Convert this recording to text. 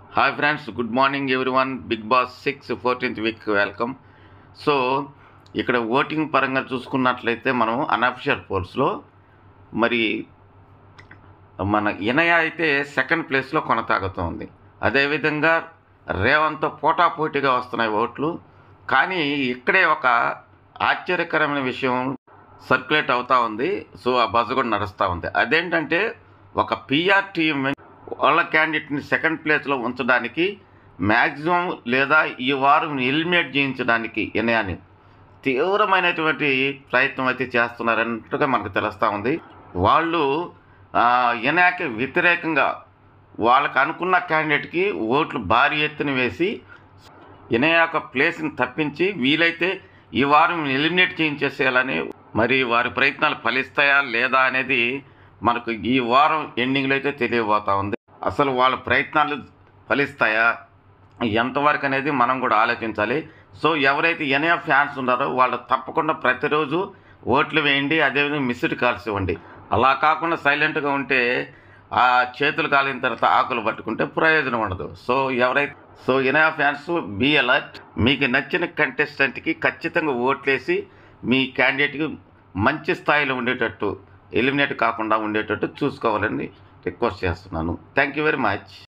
hi friends good morning everyone Bigg Boss six fourteenth week welcome so ఇక్కడ voting పరంగా చూసుకున్నట్లయితే మనం unofficial పోల్స్లో మరి మన ఇనయ అయితే సెకండ్ ప్లేస్లో కొనసాగుతోంది అదేవిధంగా రేవంత్తో పోటాపోటీగా వస్తున్నాయి ఓట్లు కానీ ఇక్కడే ఒక ఆశ్చర్యకరమైన విషయం సర్క్యులేట్ అవుతూ ఉంది సో ఆ బజ్ కూడా నడుస్తూ ఉంది అదేంటంటే ఒక పిఆర్ టీం వాళ్ళ క్యాండిడేట్ని సెకండ్ ప్లేస్లో ఉంచడానికి మ్యాక్సిమం లేదా ఈ వారం ఎలిమినేట్ చేయించడానికి ఇనయాన్ని తీవ్రమైనటువంటి ప్రయత్నం అయితే చేస్తున్నారన్నట్టుగా మనకు తెలుస్తూ ఉంది వాళ్ళు ఇనయాకి వ్యతిరేకంగా వాళ్ళకు అనుకున్న క్యాండిడేట్కి ఓట్లు భారీ ఎత్తున వేసి ఇనయ యొక్క ప్లేస్ని తప్పించి వీలైతే ఈ వారం ఎలిమినేట్ చేయించేసేయాలని మరి వారి ప్రయత్నాలు ఫలిస్తాయా లేదా అనేది మనకు ఈ వారం ఎండింగ్లో అయితే తెలియబోతా ఉంది అసలు వాళ్ళ ప్రయత్నాలు ఫలిస్తాయా ఎంతవరకు అనేది మనం కూడా ఆలోచించాలి సో ఎవరైతే ఎనయా ఫ్యాన్స్ ఉన్నారో వాళ్ళు తప్పకుండా ప్రతిరోజు ఓట్లు వేయండి అదేవిధంగా మిస్డ్ కాల్స్ ఇవ్వండి అలా కాకుండా సైలెంట్గా ఉంటే ఆ చేతులు కాలిన తర్వాత ఆకులు పట్టుకుంటే ప్రయోజనం ఉండదు సో ఎవరైతే so Inaya fans be alert మీకు నచ్చిన కంటెస్టెంట్కి ఖచ్చితంగా ఓట్లేసి మీ క్యాండిడేట్కి మంచి స్థాయిలో ఉండేటట్టు ఎలిమినేట్ కాకుండా ఉండేటట్టు చూసుకోవాలని రిక్వెస్ట్ చేస్తున్నాను థ్యాంక్ యూ వెరీ మచ్